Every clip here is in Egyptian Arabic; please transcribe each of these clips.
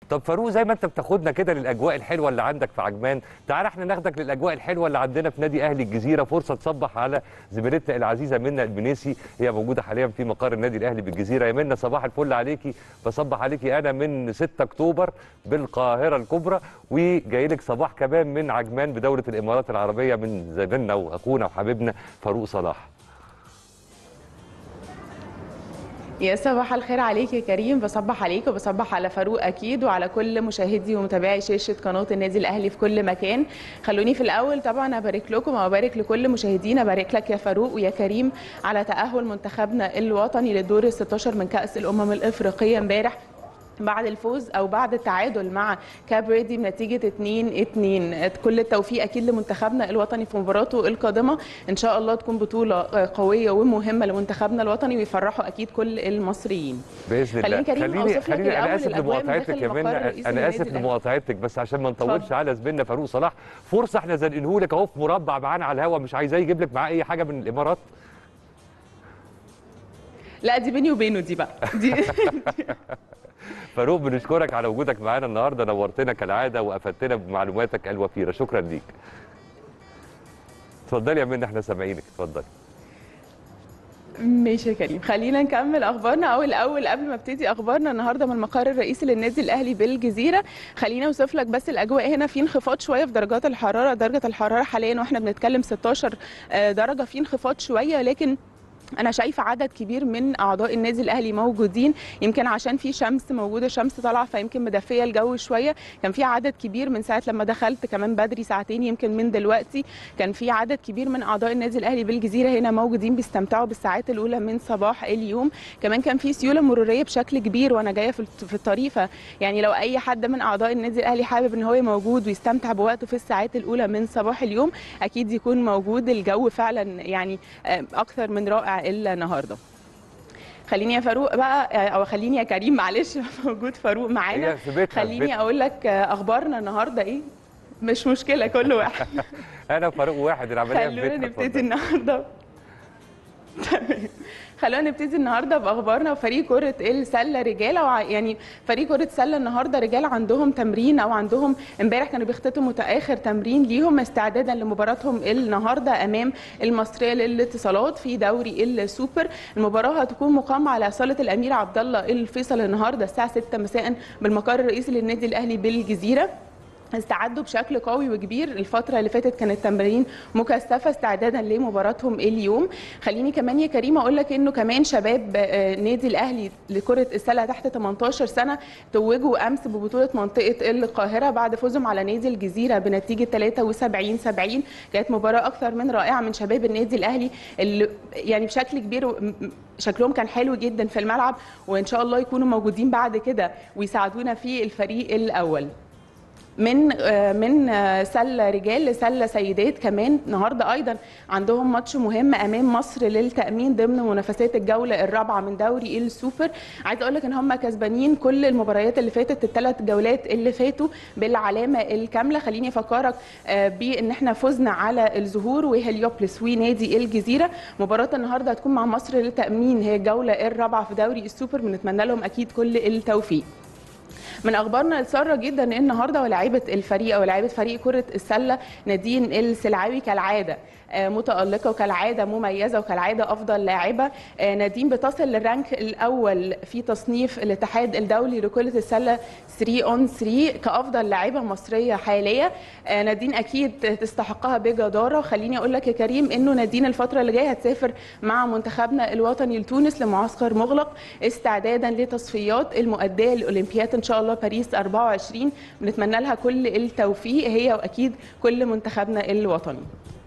طب فاروق زي ما انت بتاخدنا كده للاجواء الحلوه اللي عندك في عجمان تعال احنا ناخدك للاجواء الحلوه اللي عندنا في نادي اهلي الجزيره فرصه تصبح على زميلتنا العزيزه منى البنيسي هي موجوده حاليا في مقر النادي الاهلي بالجزيره يا منى صباح الفل عليكي بصبح عليكي انا من 6 اكتوبر بالقاهره الكبرى وجاي لك صباح كمان من عجمان بدوله الامارات العربيه من زميلنا واخونا وحبيبنا فاروق صلاح يا صباح الخير عليك يا كريم بصبح عليك وبصبح على فاروق اكيد وعلى كل مشاهدي ومتابعي شاشه قناه النادي الاهلي في كل مكان خلوني في الاول طبعا ابارك لكم وابارك لكل مشاهدينا ابارك لك يا فاروق ويا كريم على تاهل منتخبنا الوطني للدور ال 16 من كاس الامم الافريقيه امبارح بعد الفوز او بعد التعادل مع كاب ريدي بنتيجه 2 2 كل التوفيق اكيد لمنتخبنا الوطني في مباراته القادمه ان شاء الله تكون بطوله قويه ومهمه لمنتخبنا الوطني ويفرحوا اكيد كل المصريين باذن الله خليني كريم اوصف لك خليني انا الاول اسف الأجواء من لمقاطعتك داخل يا مقر منى رئيس انا النادي اسف الأهلي. لمقاطعتك بس عشان ما نطولش اتفضل. على زميلنا فاروق صلاح فرصه احنا زنقنه لك اهو في مربع معانا على الهوا مش عايزاه يجيب لك معاه اي حاجه من الامارات لا دي بيني وبينه دي بقى دي فاروق بنشكرك على وجودك معانا النهارده نورتنا كالعاده وافدتنا بمعلوماتك الوفيره شكرا ليك اتفضلي يا منى احنا سامعينك اتفضلي ماشي يا كريم خلينا نكمل اخبارنا او الاول قبل ما ابتدي اخبارنا النهارده من المقر الرئيسي للنادي الاهلي بالجزيره خلينا اوصف لك بس الاجواء هنا في انخفاض شويه في درجات الحراره درجه الحراره حاليا واحنا بنتكلم 16 آه، درجه في انخفاض شويه لكن انا شايفه عدد كبير من اعضاء النادي الاهلي موجودين يمكن عشان في شمس موجوده شمس طالعه فيمكن مدفيه الجو شويه كان في عدد كبير من ساعه لما دخلت كمان بدري ساعتين يمكن من دلوقتي كان في عدد كبير من اعضاء النادي الاهلي بالجزيره هنا موجودين بيستمتعوا بالساعات الاولى من صباح اليوم كمان كان في سيوله مروريه بشكل كبير وانا جايه في الت- في الطريق ف- يعني لو اي حد من اعضاء النادي الاهلي حابب ان هو يبقى موجود ويستمتع بوقته في الساعات الاولى من صباح اليوم اكيد يكون موجود الجو فعلا يعني آه، اكثر من رائع الا النهارده خليني يا فاروق بقى او خليني يا كريم معلش موجود فاروق معانا هي في بيتها في خليني بيتها. اقول لك آه، اخبارنا النهارده ايه مش مشكله كل واحد انا وفاروق واحد العمليه في خلونا بيتها نبتدي اتفضلي. النهارده تمام خلونا نبتدي النهارده باخبارنا وفريق كره السله رجال او ع- يعني فريق كره السله النهارده رجال عندهم تمرين او عندهم امبارح كانوا بيختتموا اخر تمرين ليهم استعدادا لمباراتهم النهارده امام المصريه للاتصالات في دوري السوبر المباراه هتكون مقامه على صاله الامير عبد الله الفيصل النهارده الساعه 6 مساء بالمقر الرئيسي للنادي الاهلي بالجزيره استعدوا بشكل قوي وكبير الفترة اللي فاتت كانت تمارين مكثفة استعدادا لمباراتهم اليوم خليني كمان يا كريم اقول لك انه كمان شباب آه، نادي الاهلي لكرة السلة تحت 18 سنة توجوا امس ببطولة منطقة القاهرة بعد فوزهم على نادي الجزيرة بنتيجة 73 70 كانت مباراة اكثر من رائعة من شباب النادي الاهلي اللي يعني بشكل كبير و- م- م- شكلهم كان حلو جدا في الملعب وان شاء الله يكونوا موجودين بعد كده ويساعدونا في الفريق الاول من آه، من آه، سله رجال لسله سيدات كمان النهارده ايضا عندهم ماتش مهم امام مصر للتامين ضمن منافسات الجوله الرابعه من دوري السوبر عايزه اقول لك ان هم كسبانين كل المباريات اللي فاتت الثلاث جولات اللي فاتوا بالعلامه الكامله خليني افكرك آه، بان احنا فزنا على الزهور وهليوبلس ونادي الجزيره مباراه النهارده هتكون مع مصر للتامين هي الجوله الرابعه في دوري السوبر بنتمنى لهم اكيد كل التوفيق من اخبارنا الساره جدا ان النهارده ولاعيبه الفريق او لاعيبه فريق كره السله نادين السلعاوي كالعاده آه، متألقة وكالعادة مميزة وكالعادة أفضل لاعبة آه، نادين بتصل للرانك الأول في تصنيف الاتحاد الدولي لكرة السلة 3 اون 3 كأفضل لاعبة مصرية حالية آه، نادين أكيد تستحقها بجدارة وخليني أقول لك يا كريم إنه نادين الفترة اللي جاية هتسافر مع منتخبنا الوطني لتونس لمعسكر مغلق استعدادا لتصفيات المؤدية للأولمبياد إن شاء الله باريس 24 بنتمنى لها كل التوفيق هي وأكيد كل منتخبنا الوطني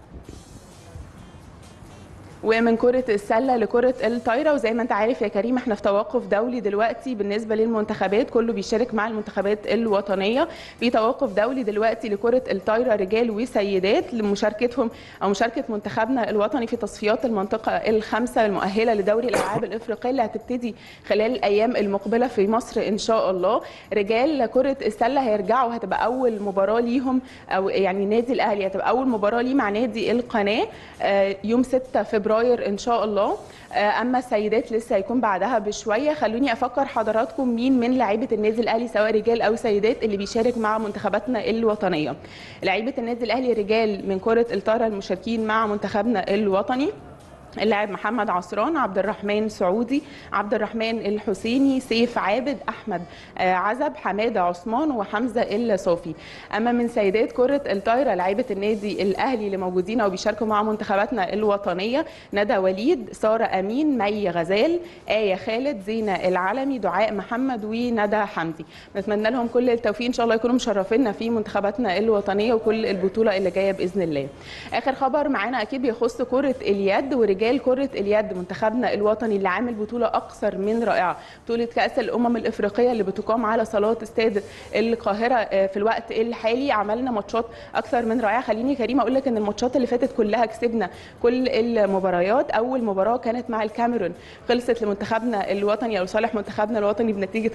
ومن كرة السلة لكرة الطايرة وزي ما انت عارف يا كريم احنا في توقف دولي دلوقتي بالنسبة للمنتخبات كله بيشارك مع المنتخبات الوطنية في توقف دولي دلوقتي لكرة الطايرة رجال وسيدات لمشاركتهم او مشاركة منتخبنا الوطني في تصفيات المنطقة الخامسة المؤهلة لدوري الالعاب الافريقية اللي هتبتدي خلال الايام المقبلة في مصر ان شاء الله رجال كرة السلة هيرجعوا هتبقى اول مباراة ليهم او يعني نادي الاهلي هتبقى اول مباراة ليه مع نادي القناة آه، يوم 6 فبراير فبراير ان شاء الله آه، اما السيدات لسه هيكون بعدها بشويه خلوني افكر حضراتكم مين من لعيبه النادي الاهلي سواء رجال او سيدات اللي بيشارك مع منتخباتنا الوطنيه لعيبه النادي الاهلي رجال من كره الطايره المشاركين مع منتخبنا الوطني اللاعب محمد عصران عبد الرحمن سعودي عبد الرحمن الحسيني سيف عابد احمد آه، عزب حماده عثمان وحمزه الصافي اما من سيدات كره الطايره لعيبه النادي الاهلي اللي موجودين او بيشاركوا مع منتخباتنا الوطنيه ندى وليد ساره امين مي غزال ايه خالد زينه العلمي دعاء محمد وندى حمدي نتمنى لهم كل التوفيق ان شاء الله يكونوا مشرفينا في منتخباتنا الوطنيه وكل البطوله اللي جايه باذن الله اخر خبر معانا اكيد بيخص كره اليد ورجال كره اليد منتخبنا الوطني اللي عامل بطوله اكثر من رائعه بطوله كاس الامم الافريقيه اللي بتقام على صالات استاد القاهره آه، في الوقت الحالي عملنا ماتشات اكثر من رائعه خليني كريم اقول لك ان الماتشات اللي فاتت كلها كسبنا كل المباريات اول مباراه كانت مع الكاميرون خلصت لمنتخبنا الوطني او لصالح منتخبنا الوطني بنتيجه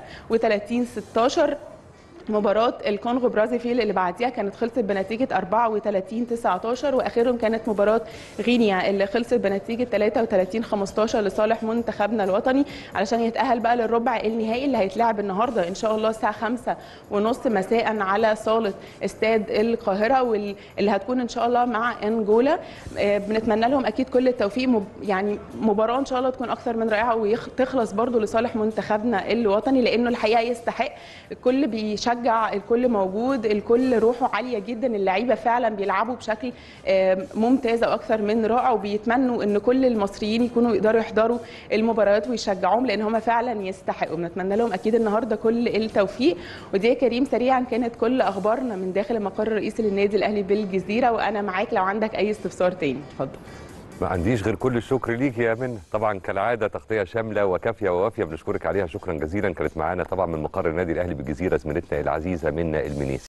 35 16 مباراة الكونغو برازيفيل اللي بعديها كانت خلصت بنتيجة 34 19 واخرهم كانت مباراة غينيا اللي خلصت بنتيجة 33 15 لصالح منتخبنا الوطني علشان يتأهل بقى للربع النهائي اللي هيتلعب النهارده ان شاء الله الساعة 5 ونص مساء على صالة استاد القاهرة واللي هتكون ان شاء الله مع انجولا آه، بنتمنى لهم اكيد كل التوفيق مب- يعني مباراة ان شاء الله تكون اكثر من رائعة وتخلص برضو لصالح منتخبنا الوطني لانه الحقيقة يستحق الكل بيشجع الكل موجود الكل روحه عاليه جدا اللعيبه فعلا بيلعبوا بشكل آه، ممتاز او اكثر من رائع وبيتمنوا ان كل المصريين يكونوا يقدروا يحضروا المباريات ويشجعوهم لان هم فعلا يستحقوا بنتمنى لهم اكيد النهارده كل التوفيق ودي يا كريم سريعا كانت كل اخبارنا من داخل المقر الرئيسي للنادي الاهلي بالجزيره وانا معاك لو عندك اي استفسار تاني اتفضل ما عنديش غير كل الشكر ليك يا من طبعا كالعاده تغطيه شامله وكافيه ووافيه بنشكرك عليها شكرا جزيلا كانت معانا طبعا من مقر النادي الاهلي بالجزيره زميلتنا العزيزه منى المنيسي